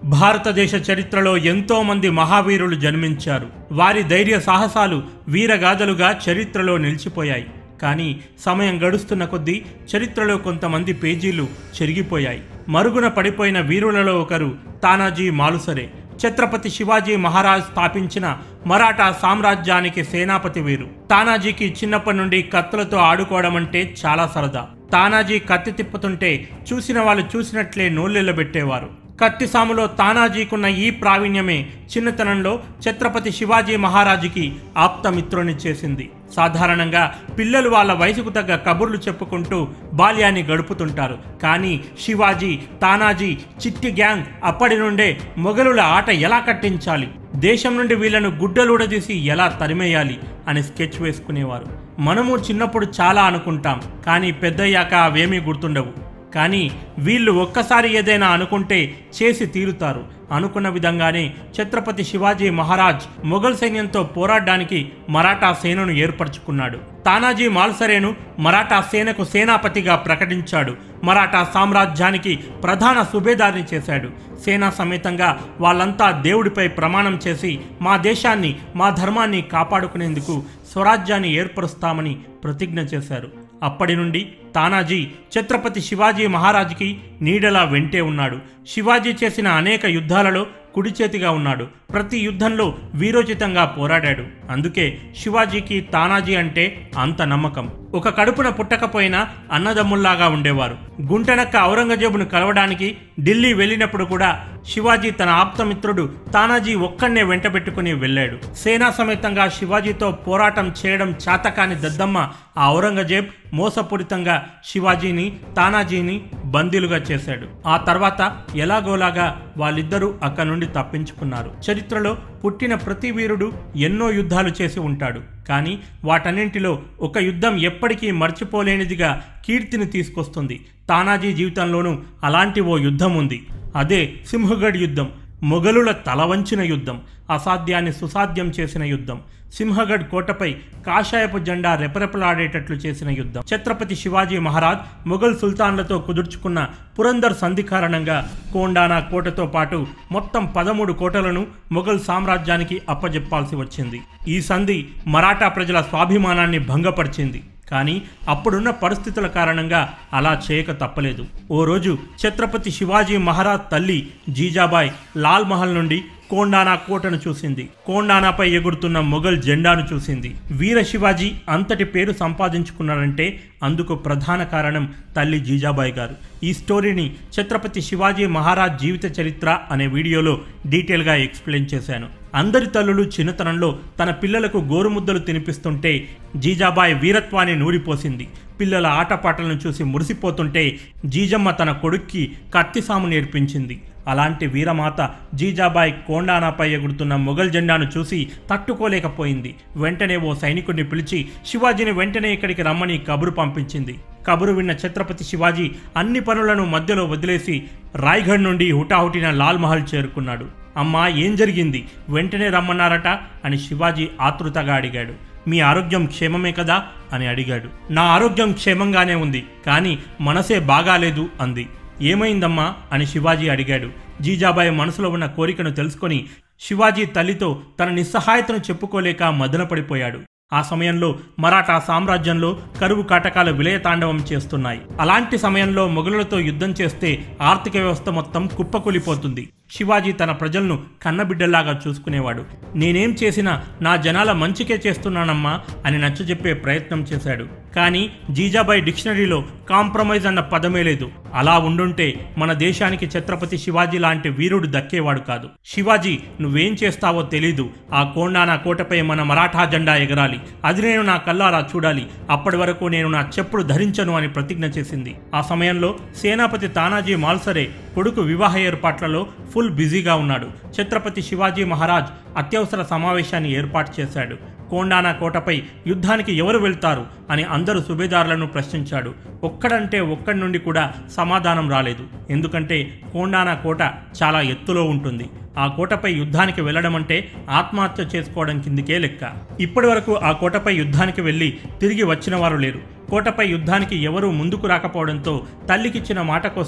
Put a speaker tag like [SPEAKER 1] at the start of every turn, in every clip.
[SPEAKER 1] భారతదేశ చరిత్రలో ఎంతో మంది మహావీరులు జన్మించారు వారి ధైర్య సాహసాలు వీరగాథలుగా చరిత్రలో నిలిచిపోయాయి కానీ సమయం గడుస్తున్న కొద్దీ చరిత్రలో కొంతమంది పేజీలు చెరిగిపోయాయి మరుగున పడిపోయిన వీరులలో ఒకరు తానాజీ మాలుసరే ఛత్రపతి శివాజీ మహారాజ్ స్థాపించిన మరాఠా సామ్రాజ్యానికి సేనాపతి వీరు తానాజీకి చిన్నప్పటి నుండి కత్తులతో ఆడుకోవడం అంటే చాలా సరదా తానాజీ కత్తి తిప్పుతుంటే చూసిన వాళ్ళు చూసినట్లే నోళ్ళెళ్ళబెట్టేవారు కత్తి సాములో తానాజీకున్న ఈ ప్రావీణ్యమే చిన్నతనంలో ఛత్రపతి శివాజీ మహారాజుకి ఆప్తమిత్రుని చేసింది సాధారణంగా పిల్లలు వాళ్ళ వయసుకు తగ్గ కబుర్లు చెప్పుకుంటూ బాల్యాన్ని గడుపుతుంటారు కానీ శివాజీ తానాజీ చిట్టి గ్యాంగ్ అప్పటి నుండే మొఘలుల ఆట ఎలా కట్టించాలి దేశం నుండి వీళ్ళను గుడ్డలూడదీసి ఎలా తరిమేయాలి అని స్కెచ్ వేసుకునేవారు మనము చిన్నప్పుడు చాలా అనుకుంటాం కానీ పెద్దయ్యాక అవేమీ గుర్తుండవు కానీ వీళ్ళు ఒక్కసారి ఏదైనా అనుకుంటే చేసి తీరుతారు అనుకున్న విధంగానే ఛత్రపతి శివాజీ మహారాజ్ మొఘల్ సైన్యంతో పోరాడడానికి మరాఠా సేనను ఏర్పరచుకున్నాడు తానాజీ మాల్సరేను మరాఠా సేనకు సేనాపతిగా ప్రకటించాడు మరాఠా సామ్రాజ్యానికి ప్రధాన సుబేదారిని చేశాడు సేనా సమేతంగా వాళ్ళంతా దేవుడిపై ప్రమాణం చేసి మా దేశాన్ని మా ధర్మాన్ని కాపాడుకునేందుకు స్వరాజ్యాన్ని ఏర్పరుస్తామని ప్రతిజ్ఞ చేశారు అప్పటి నుండి తానాజీ ఛత్రపతి శివాజీ మహారాజుకి నీడలా వెంటే ఉన్నాడు శివాజీ చేసిన అనేక యుద్ధాలలో కుడి చేతిగా ఉన్నాడు ప్రతి యుద్ధంలో వీరోచితంగా పోరాడాడు అందుకే శివాజీకి తానాజీ అంటే అంత నమ్మకం ఒక కడుపున పుట్టకపోయినా అన్నదమ్ముల్లాగా ఉండేవారు గుంటనక్క ఔరంగజేబును కలవడానికి ఢిల్లీ వెళ్ళినప్పుడు కూడా శివాజీ తన ఆప్తమిత్రుడు తానాజీ ఒక్కన్నే వెంటబెట్టుకుని వెళ్ళాడు సేనా సమేతంగా శివాజీతో పోరాటం చేయడం చేతకాని దద్దమ్మ ఆ ఔరంగజేబ్ మోసపూరితంగా శివాజీని తానాజీని బందీలుగా చేశాడు ఆ తర్వాత ఎలాగోలాగా వాళ్ళిద్దరూ అక్కడి నుండి తప్పించుకున్నారు చరిత్రలో పుట్టిన ప్రతి వీరుడు ఎన్నో యుద్ధాలు చేసి ఉంటాడు కానీ వాటన్నింటిలో ఒక యుద్ధం ఎప్పటికీ మర్చిపోలేనిదిగా కీర్తిని తీసుకొస్తుంది తానాజీ జీవితంలోనూ అలాంటి ఓ యుద్ధం ఉంది అదే సింహగఢ్ యుద్ధం మొఘలుల తలవంచిన యుద్ధం అసాధ్యాన్ని సుసాధ్యం చేసిన యుద్ధం సింహగఢ్ కోటపై కాషాయపు జెండా రెపరెపలాడేటట్లు చేసిన యుద్ధం ఛత్రపతి శివాజీ మహారాజ్ మొఘల్ సుల్తాన్లతో కుదుర్చుకున్న పురందర్ సంధి కారణంగా కోండానా కోటతో పాటు మొత్తం పదమూడు కోటలను మొఘల్ సామ్రాజ్యానికి అప్పజెప్పాల్సి వచ్చింది ఈ సంధి మరాఠా ప్రజల స్వాభిమానాన్ని భంగపరిచింది కానీ అప్పుడున్న పరిస్థితుల కారణంగా అలా చేయక తప్పలేదు ఓ రోజు ఛత్రపతి శివాజీ మహారాజ్ తల్లి జీజాబాయ్ లాల్ మహల్ నుండి కోండానా కోటను చూసింది కోండానాపై ఎగురుతున్న మొఘల్ జెండాను చూసింది వీర శివాజీ అంతటి పేరు సంపాదించుకున్నారంటే అందుకు ప్రధాన కారణం తల్లి జీజాబాయి గారు ఈ స్టోరీని ఛత్రపతి శివాజీ మహారాజ్ జీవిత చరిత్ర అనే వీడియోలో డీటెయిల్గా ఎక్స్ప్లెయిన్ చేశాను అందరి తల్లులు చిన్నతనంలో తన పిల్లలకు గోరుముద్దలు తినిపిస్తుంటే జీజాబాయి వీరత్వాన్ని నూరిపోసింది పిల్లల ఆటపాటలను చూసి మురిసిపోతుంటే జీజమ్మ తన కొడుక్కి కత్తిసాము నేర్పించింది అలాంటి వీరమాత జీజాబాయి కోండానాపై ఎగురుతున్న మొఘల్ జెండాను చూసి తట్టుకోలేకపోయింది వెంటనే ఓ సైనికుడిని పిలిచి శివాజీని వెంటనే ఇక్కడికి రమ్మని కబురు పంపించింది కబురు విన్న ఛత్రపతి శివాజీ అన్ని పనులను మధ్యలో వదిలేసి రాయ్గఢ్ నుండి హుటాహుటిన లాల్ మహల్ చేరుకున్నాడు అమ్మా ఏం జరిగింది వెంటనే రమ్మన్నారట అని శివాజీ ఆతృతగా అడిగాడు మీ ఆరోగ్యం క్షేమమే కదా అని అడిగాడు నా ఆరోగ్యం క్షేమంగానే ఉంది కానీ మనసే బాగాలేదు అంది ఏమైందమ్మా అని శివాజీ అడిగాడు జీజాబాయి మనసులో ఉన్న కోరికను తెలుసుకొని శివాజీ తల్లితో తన నిస్సహాయతను చెప్పుకోలేక మదనపడిపోయాడు ఆ సమయంలో మరాఠా సామ్రాజ్యంలో కరువు కాటకాలు విలయతాండవం చేస్తున్నాయి అలాంటి సమయంలో మొఘలులతో యుద్ధం చేస్తే ఆర్థిక వ్యవస్థ మొత్తం కుప్పకూలిపోతుంది శివాజీ తన ప్రజలను కన్నబిడ్డల్లాగా చూసుకునేవాడు నేనేం చేసినా నా జనాల మంచికే చేస్తున్నానమ్మా అని నచ్చజెప్పే ప్రయత్నం చేశాడు కానీ జీజాబాయి డిక్షనరీలో కాంప్రమైజ్ అన్న పదమే లేదు అలా ఉండుంటే మన దేశానికి ఛత్రపతి శివాజీ లాంటి వీరుడు దక్కేవాడు కాదు శివాజీ నువ్వేం చేస్తావో తెలీదు ఆ కోండానా కోటపై మన మరాఠా జెండా ఎగరాలి అది నేను నా కల్లారా చూడాలి అప్పటి వరకు నేను నా చెప్పుడు ధరించను అని ప్రతిజ్ఞ చేసింది ఆ సమయంలో సేనాపతి తానాజీ మాల్సరే కొడుకు వివాహ ఏర్పాట్లలో ఫుల్ బిజీగా ఉన్నాడు ఛత్రపతి శివాజీ మహారాజ్ అత్యవసర సమావేశాన్ని ఏర్పాటు చేశాడు కోండానా కోటపై యుద్ధానికి ఎవరు వెళ్తారు అని అందరు సుబేదారులను ప్రశ్నించాడు ఒక్కడంటే ఒక్కడి నుండి కూడా సమాధానం రాలేదు ఎందుకంటే కోండానా కోట చాలా ఎత్తులో ఉంటుంది ఆ కోటపై యుద్ధానికి వెళ్ళడం అంటే ఆత్మహత్య చేసుకోవడం కిందికే లెక్క ఇప్పటి వరకు ఆ కోటపై యుద్ధానికి వెళ్ళి తిరిగి వచ్చిన వారు లేరు కోటపై యుద్ధానికి ఎవరూ ముందుకు రాకపోవడంతో తల్లికిచ్చిన మాట కోసం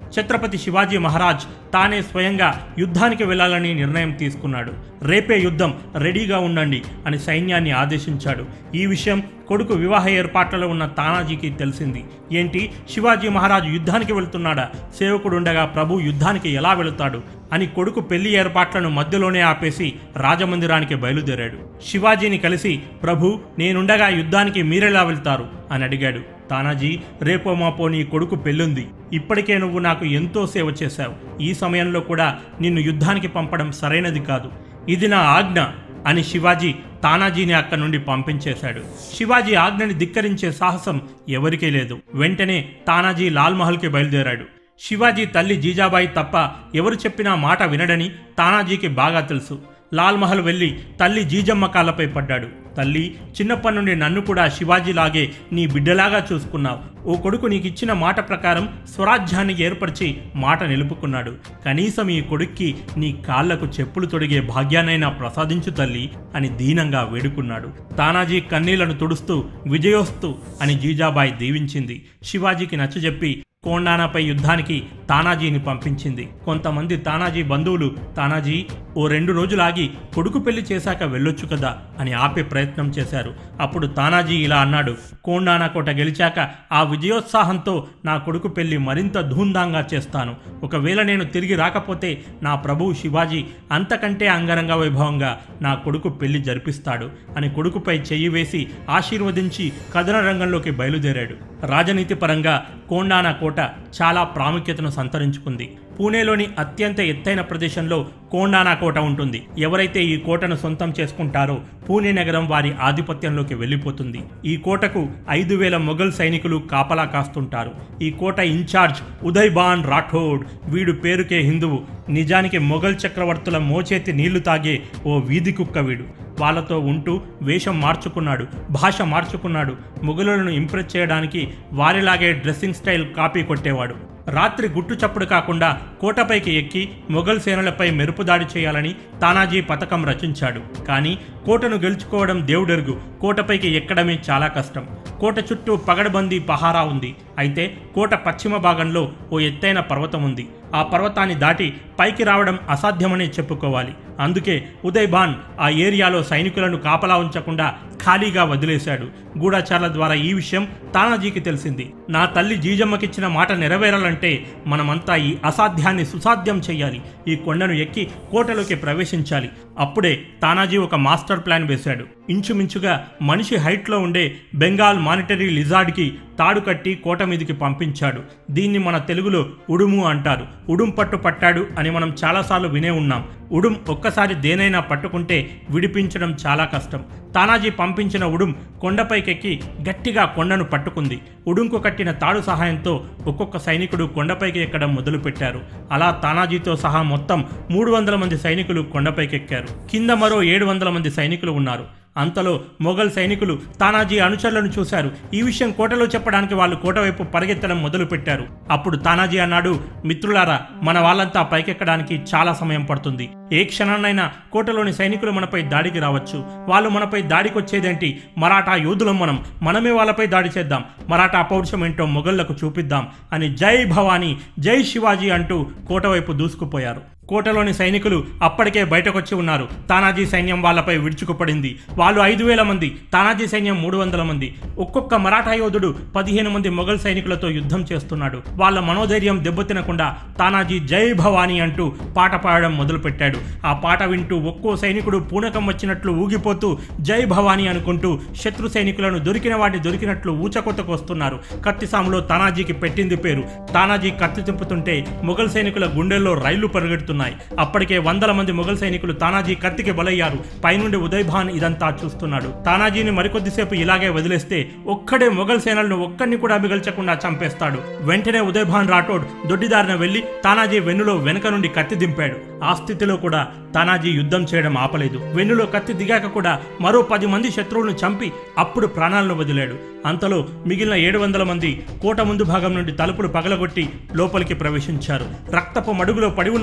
[SPEAKER 1] ఛత్రపతి శివాజీ మహారాజ్ తానే స్వయంగా యుద్ధానికి వెళ్లాలని నిర్ణయం తీసుకున్నాడు రేపే యుద్ధం రెడీగా ఉండండి అని సైన్యాన్ని ఆదేశించాడు ఈ విషయం కొడుకు వివాహ ఏర్పాట్లలో ఉన్న తానాజీకి తెలిసింది ఏంటి శివాజీ మహారాజు యుద్ధానికి వెళ్తున్నాడా సేవకుడుండగా ప్రభు యుద్ధానికి ఎలా వెళుతాడు అని కొడుకు పెళ్లి ఏర్పాట్లను మధ్యలోనే ఆపేసి రాజమందిరానికి బయలుదేరాడు శివాజీని కలిసి ప్రభు నేనుండగా యుద్ధానికి మీరెలా వెళ్తారు అని అడిగాడు తానాజీ రేపో మాపో నీ కొడుకు పెళ్ళుంది ఇప్పటికే నువ్వు నాకు ఎంతో సేవ చేశావు ఈ సమయంలో కూడా నిన్ను యుద్ధానికి పంపడం సరైనది కాదు ఇది నా ఆజ్ఞ అని శివాజీ తానాజీని అక్కడి నుండి పంపించేశాడు శివాజీ ఆజ్ఞని ధిక్కరించే సాహసం ఎవరికీ లేదు వెంటనే తానాజీ లాల్ మహల్కి బయలుదేరాడు శివాజీ తల్లి జీజాబాయి తప్ప ఎవరు చెప్పినా మాట వినడని తానాజీకి బాగా తెలుసు లాల్ మహల్ వెళ్ళి తల్లి జీజమ్మ కాళ్ళపై పడ్డాడు తల్లి చిన్నప్పటి నుండి నన్ను కూడా శివాజీలాగే నీ బిడ్డలాగా చూసుకున్నావు ఓ కొడుకు నీకిచ్చిన మాట ప్రకారం స్వరాజ్యాన్ని ఏర్పరిచి మాట నిలుపుకున్నాడు కనీసం ఈ కొడుక్కి నీ కాళ్లకు చెప్పులు తొడిగే భాగ్యానైనా ప్రసాదించు తల్లి అని దీనంగా వేడుకున్నాడు తానాజీ కన్నీళ్లను తుడుస్తూ విజయోస్తు అని జీజాబాయి దీవించింది శివాజీకి నచ్చజెప్పి కోండానాపై యుద్ధానికి తానాజీని పంపించింది కొంతమంది తానాజీ బంధువులు తానాజీ ఓ రెండు రోజులాగి కొడుకు పెళ్లి చేశాక వెళ్ళొచ్చు కదా అని ఆపే ప్రయత్నం చేశారు అప్పుడు తానాజీ ఇలా అన్నాడు కోండానా కోట గెలిచాక ఆ విజయోత్సాహంతో నా కొడుకు పెళ్లి మరింత ధూంధాంగా చేస్తాను ఒకవేళ నేను తిరిగి రాకపోతే నా ప్రభువు శివాజీ అంతకంటే అంగరంగ వైభవంగా నా కొడుకు పెళ్లి జరిపిస్తాడు అని కొడుకుపై చెయ్యి వేసి ఆశీర్వదించి కథన రంగంలోకి బయలుదేరాడు రాజనీతి పరంగా కోండానా కోట చాలా ప్రాముఖ్యతను సంతరించుకుంది పూణేలోని అత్యంత ఎత్తైన ప్రదేశంలో కోండానా కోట ఉంటుంది ఎవరైతే ఈ కోటను సొంతం చేసుకుంటారో పూణే నగరం వారి ఆధిపత్యంలోకి వెళ్ళిపోతుంది ఈ కోటకు ఐదు వేల మొఘల్ సైనికులు కాపలా కాస్తుంటారు ఈ కోట ఇన్ఛార్జ్ ఉదయ్ బాన్ రాఠోడ్ వీడు పేరుకే హిందువు నిజానికి మొఘల్ చక్రవర్తుల మోచేతి నీళ్లు తాగే ఓ వీధి కుక్క వీడు వాళ్ళతో ఉంటూ వేషం మార్చుకున్నాడు భాష మార్చుకున్నాడు మొఘలులను ఇంప్రెస్ చేయడానికి వారిలాగే డ్రెస్సింగ్ స్టైల్ కాపీ కొట్టేవాడు రాత్రి గుట్టు చప్పుడు కాకుండా కోటపైకి ఎక్కి మొఘల్ సేనలపై మెరుపు దాడి చేయాలని తానాజీ పథకం రచించాడు కానీ కోటను గెలుచుకోవడం దేవుడెరుగు కోటపైకి ఎక్కడమే చాలా కష్టం కోట చుట్టూ పగడబందీ పహారా ఉంది అయితే కోట పశ్చిమ భాగంలో ఓ ఎత్తైన పర్వతం ఉంది ఆ పర్వతాన్ని దాటి పైకి రావడం అసాధ్యమనే చెప్పుకోవాలి అందుకే ఉదయ్ బాన్ ఆ ఏరియాలో సైనికులను కాపలా ఉంచకుండా ఖాళీగా వదిలేశాడు గూఢచారుల ద్వారా ఈ విషయం తానాజీకి తెలిసింది నా తల్లి జీజమ్మకిచ్చిన మాట నెరవేరాలంటే మనమంతా ఈ అసాధ్యాన్ని సుసాధ్యం చేయాలి ఈ కొండను ఎక్కి కోటలోకి ప్రవేశించాలి అప్పుడే తానాజీ ఒక మాస్టర్ ప్లాన్ వేశాడు ఇంచుమించుగా మనిషి హైట్లో ఉండే బెంగాల్ మానిటరీ లిజార్డ్కి తాడు కట్టి కోట మీదికి పంపించాడు దీన్ని మన తెలుగులో ఉడుము అంటారు ఉడుం పట్టు పట్టాడు అని మనం చాలాసార్లు వినే ఉన్నాం ఉడుం ఒక్కసారి దేనైనా పట్టుకుంటే విడిపించడం చాలా కష్టం తానాజీ పంపించిన ఉడుం కొండపైకెక్కి గట్టిగా కొండను పట్టుకుంది ఉడుంకు కట్టిన తాడు సహాయంతో ఒక్కొక్క సైనికుడు కొండపైకి ఎక్కడం మొదలుపెట్టారు అలా తానాజీతో సహా మొత్తం మూడు వందల మంది సైనికులు కొండపైకెక్కారు కింద మరో ఏడు వందల మంది సైనికులు ఉన్నారు అంతలో మొఘల్ సైనికులు తానాజీ అనుచరులను చూశారు ఈ విషయం కోటలో చెప్పడానికి వాళ్ళు కోట వైపు పరిగెత్తడం మొదలుపెట్టారు అప్పుడు తానాజీ అన్నాడు మిత్రులారా మన వాళ్ళంతా పైకెక్కడానికి చాలా సమయం పడుతుంది ఏ క్షణాన్నైనా కోటలోని సైనికులు మనపై దాడికి రావచ్చు వాళ్ళు మనపై దాడికి వచ్చేదేంటి మరాఠా యోధులం మనం మనమే వాళ్ళపై దాడి చేద్దాం మరాఠా పౌరుషం ఏంటో మొఘళ్లకు చూపిద్దాం అని జై భవానీ జై శివాజీ అంటూ కోట వైపు దూసుకుపోయారు కోటలోని సైనికులు అప్పటికే బయటకొచ్చి ఉన్నారు తానాజీ సైన్యం వాళ్ళపై విడుచుకుపడింది వాళ్ళు ఐదు వేల మంది తానాజీ సైన్యం మూడు వందల మంది ఒక్కొక్క మరాఠా యోధుడు పదిహేను మంది మొఘల్ సైనికులతో యుద్ధం చేస్తున్నాడు వాళ్ళ మనోధైర్యం దెబ్బతినకుండా తానాజీ జై భవానీ అంటూ పాట పాడడం మొదలుపెట్టాడు ఆ పాట వింటూ ఒక్కో సైనికుడు పూనకం వచ్చినట్లు ఊగిపోతూ జై భవానీ అనుకుంటూ శత్రు సైనికులను దొరికిన వాటిని దొరికినట్లు ఊచకొత్తకు వస్తున్నారు కత్తిసాములో తానాజీకి పెట్టింది పేరు తానాజీ కత్తి తింపుతుంటే మొఘల్ సైనికుల గుండెల్లో రైళ్లు పరిగెడుతున్నాయి అప్పటికే వందల మంది మొఘల్ సైనికులు తానాజీ కత్తికి బలయ్యారు పైనుండి ఉదయ్ భాన్ ఇదంతా చూస్తున్నాడు తానాజీని మరికొద్దిసేపు ఇలాగే వదిలేస్తే ఒక్కడే మొఘల్ సేనలను ఒక్కడిని కూడా మిగల్చకుండా చంపేస్తాడు వెంటనే ఉదయ్ భాన్ రాఠోడ్ దొడ్డిదారిన వెళ్లి తానాజీ వెన్నులో వెనుక నుండి కత్తి దింపాడు ఆ స్థితిలో కూడా తానాజీ యుద్ధం చేయడం ఆపలేదు వెన్నులో కత్తి దిగాక కూడా మరో పది మంది శత్రువులను చంపి అప్పుడు ప్రాణాలను వదిలాడు అంతలో మిగిలిన ఏడు వందల మంది కోట ముందు భాగం నుండి తలుపులు పగలగొట్టి లోపలికి ప్రవేశించారు రక్తపు మడుగులో పడి ఉన్న తానాజీ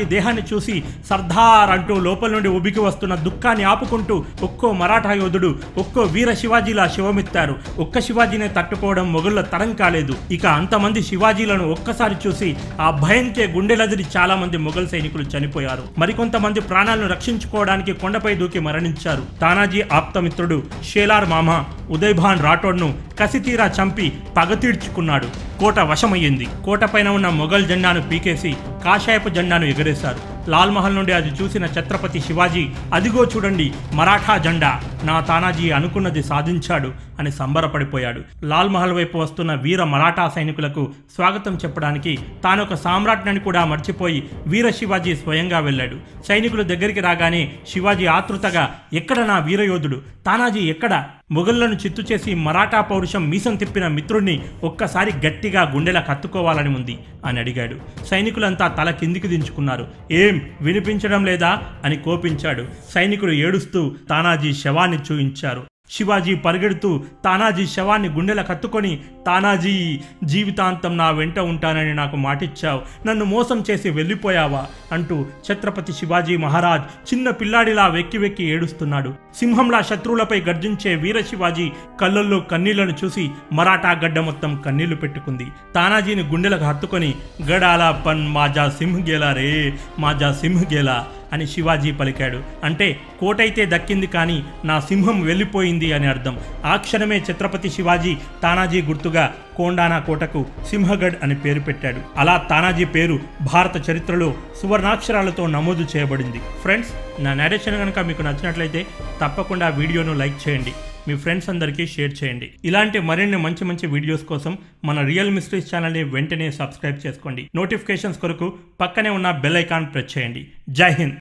[SPEAKER 1] తానాజీ దేహాన్ని చూసి సర్దార్ అంటూ లోపల నుండి ఉబికి వస్తున్న దుఃఖాన్ని ఆపుకుంటూ ఒక్కో మరాఠా యోధుడు ఒక్కో వీర శివాజీలా శివమెత్తారు ఒక్క శివాజీనే తట్టుకోవడం మొగుళ్ళ తరం కాలేదు ఇక అంతమంది శివాజీలను ఒక్కసారి చూసి ఆ భయంకే గుండెలదిరి చాలా మంది మొఘల్ సైనికులు చనిపోయారు మరికొంతమంది ప్రాణాలను రక్షించుకోవడానికి కొండపై దూకి మరణించారు తానాజీ ఆప్తమిత్రుడు షేలార్ మామ ఉదయభాన్ రాఠోడ్ను కసితీరా చంపి పగ తీర్చుకున్నాడు కోట వశమయ్యింది కోట పైన ఉన్న మొఘల్ జెండాను పీకేసి కాషాయపు జెండాను ఎగరేశారు లాల్ మహల్ నుండి అది చూసిన ఛత్రపతి శివాజీ అదిగో చూడండి మరాఠా జెండా నా తానాజీ అనుకున్నది సాధించాడు అని సంబరపడిపోయాడు లాల్ మహల్ వైపు వస్తున్న వీర మరాఠా సైనికులకు స్వాగతం చెప్పడానికి తానొక సామ్రాట్నని కూడా మర్చిపోయి వీర శివాజీ స్వయంగా వెళ్ళాడు సైనికులు దగ్గరికి రాగానే శివాజీ ఆతృతగా ఎక్కడ నా వీరయోధుడు తానాజీ ఎక్కడ మొఘళ్లను చిత్తు చేసి మరాఠా పౌరుషం మీసం తిప్పిన మిత్రుణ్ణి ఒక్కసారి గట్టిగా గుండెల కత్తుకోవాలని ఉంది అని అడిగాడు సైనికులంతా తల కిందికి దించుకున్నారు ఏం వినిపించడం లేదా అని కోపించాడు సైనికులు ఏడుస్తూ తానాజీ శవాన్ని చూయించారు శివాజీ పరిగెడుతూ తానాజీ శవాన్ని గుండెల కత్తుకొని తానాజీ జీవితాంతం నా వెంట ఉంటానని నాకు మాటిచ్చావు నన్ను మోసం చేసి వెళ్ళిపోయావా అంటూ ఛత్రపతి శివాజీ మహారాజ్ చిన్న పిల్లాడిలా వెక్కి వెక్కి ఏడుస్తున్నాడు సింహంలా శత్రువులపై గర్జించే వీర శివాజీ కళ్ళల్లో కన్నీళ్లను చూసి మరాఠా గడ్డ మొత్తం కన్నీళ్లు పెట్టుకుంది తానాజీని గుండెలకు హత్తుకొని గడాలా పన్ మాజా సింహ్ గేలా రే మాజా సింహ్ గేలా అని శివాజీ పలికాడు అంటే కోటైతే దక్కింది కానీ నా సింహం వెళ్ళిపోయింది అని అర్థం ఆ క్షణమే ఛత్రపతి శివాజీ తానాజీ గుర్తుగా కోండానా కోటకు సింహగఢ్ అని పేరు పెట్టాడు అలా తానాజీ పేరు భారత చరిత్రలో సువర్ణాక్షరాలతో నమోదు చేయబడింది ఫ్రెండ్స్ నా నరేషన్ కనుక మీకు నచ్చినట్లయితే తప్పకుండా వీడియోను లైక్ చేయండి మీ ఫ్రెండ్స్ అందరికీ షేర్ చేయండి ఇలాంటి మరిన్ని మంచి మంచి వీడియోస్ కోసం మన రియల్ మిస్టరీస్ ఛానల్ని వెంటనే సబ్స్క్రైబ్ చేసుకోండి నోటిఫికేషన్స్ కొరకు పక్కనే ఉన్న బెల్ ఐకాన్ ప్రెస్ చేయండి జై హింద్